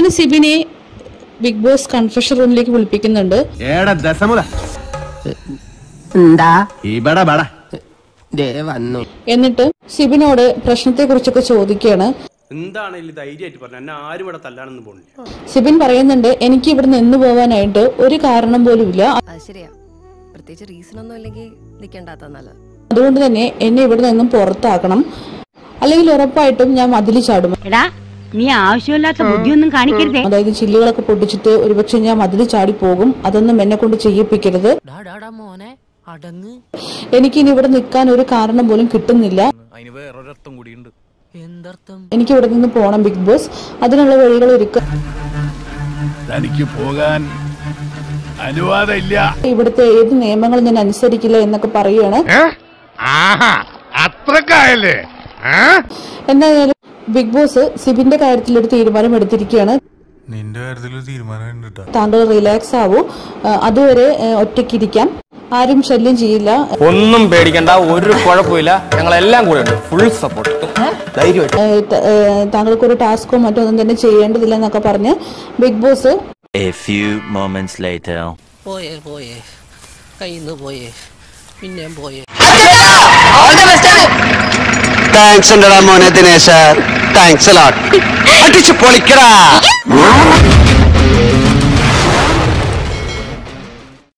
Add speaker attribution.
Speaker 1: അങ്ങനെ സിബിനെ big boss confession റൂമിലേക്ക് വിളിപ്പിക്കുന്നുണ്ട്
Speaker 2: ഏടാ ദശമുല
Speaker 3: എന്താ
Speaker 2: ഇവിടെ ബട
Speaker 3: ദേ വന്നു
Speaker 1: എന്നിട്ട് സിബിനോട് പ്രശ്നത്തെ കുറിച്ചൊക്കെ ചോദിക്കുകയാണ്
Speaker 4: എന്താണെങ്കിലും ധൈര്യമായിട്ട് പറഞ്ഞു എന്നെ ആരും ഇവിടെ തല്ലാനൊന്നും പോണില്ല
Speaker 1: സിബിൻ പറയുന്നുണ്ട് എനിക്ക് ഇവിടെ നിന്ന് പോവാനായിട്ട് ഒരു കാരണം പോലും ഇല്ല
Speaker 5: അത് ശരിയാ പ്രത്യേകിച്ച് റീസൺ ഒന്നും ഇല്ലെങ്കിൽ നിൽക്കേണ്ടാത്ത നല്ലത്
Speaker 1: അതുകൊണ്ട് തന്നെ എന്നെ ഇവിടെ നിന്നും പുറത്താക്കണം അല്ലെങ്കിൽ ഉറപ്പായിട്ടും ഞാൻ മതിൽ ചാടും
Speaker 6: എടാ നീ ആവശ്യമില്ലാത്ത ബുദ്ധിയൊന്നും കാണിക്കരുതേ
Speaker 1: അതായത് ചില്ലുകളൊക്കെ പൊട്ടിച്ചിട്ട് ഒരുപക്ഷെ ഞാൻ മതിൽ ചാടി പോകും അതൊന്നും എന്നെ കൊണ്ട് ചെയ്യിപ്പിക്കരുത്
Speaker 3: മോനെ അടങ്ങ്
Speaker 1: എനിക്കിനി ഇവിടെ നിൽക്കാൻ ഒരു കാരണം പോലും കിട്ടുന്നില്ല
Speaker 3: എന്തർത്ഥം
Speaker 1: എനിക്ക് ഇവിടെ നിന്ന് പോകണം ബിഗ് ബോസ് അതിനുള്ള വഴികൾ ഒരുക്കുക
Speaker 7: തനിക്ക് പോകാൻ അനുവാദമില്ല
Speaker 1: ഇവിടുത്തെ ഏത് നിയമങ്ങളും ഞാൻ അനുസരിക്കില്ല എന്നൊക്കെ പറയുകയാണ്
Speaker 7: അത്രക്കായല്ലേ
Speaker 1: എന്തായാലും ബിഗ് ബോസ് സിബിന്റെ കാര്യത്തിൽ ഒരു തീരുമാനം എടുത്തിരിക്കുകയാണ്
Speaker 7: നിന്റെ കാര്യത്തിൽ തീരുമാനം ഉണ്ട്
Speaker 1: താങ്കൾ റിലാക്സ് ആവൂ ആ, അതുവരെ ആ, ഒറ്റയ്ക്കിരിക്കാം ആരും ശല്യം ചെയ്യില്ല
Speaker 8: ഒന്നും പേടിക്കണ്ട ഒരു കുഴപ്പമില്ല ഞങ്ങളെല്ലാം കൂടെ ഉണ്ട് ഫുൾ സപ്പോർട്ട് ധൈര്യമായിട്ട്
Speaker 1: ആ, ത- ആ, താങ്കൾക്ക് ഒരു ടാസ്കോ മറ്റോ ഒന്നും തന്നെ ചെയ്യേണ്ടതില്ല എന്നൊക്കെ പറഞ്ഞ് Bigg Boss
Speaker 9: A few moments later.
Speaker 3: പോയേ പോയേ കയ്യിന്ന് പോയേ പിന്നെയും പോയേ
Speaker 2: താങ്ക്സ് ഉണ്ടടാ മോനെ ദിനേശ താങ്ക്സ് അടിച്ചു പൊളിക്കടാ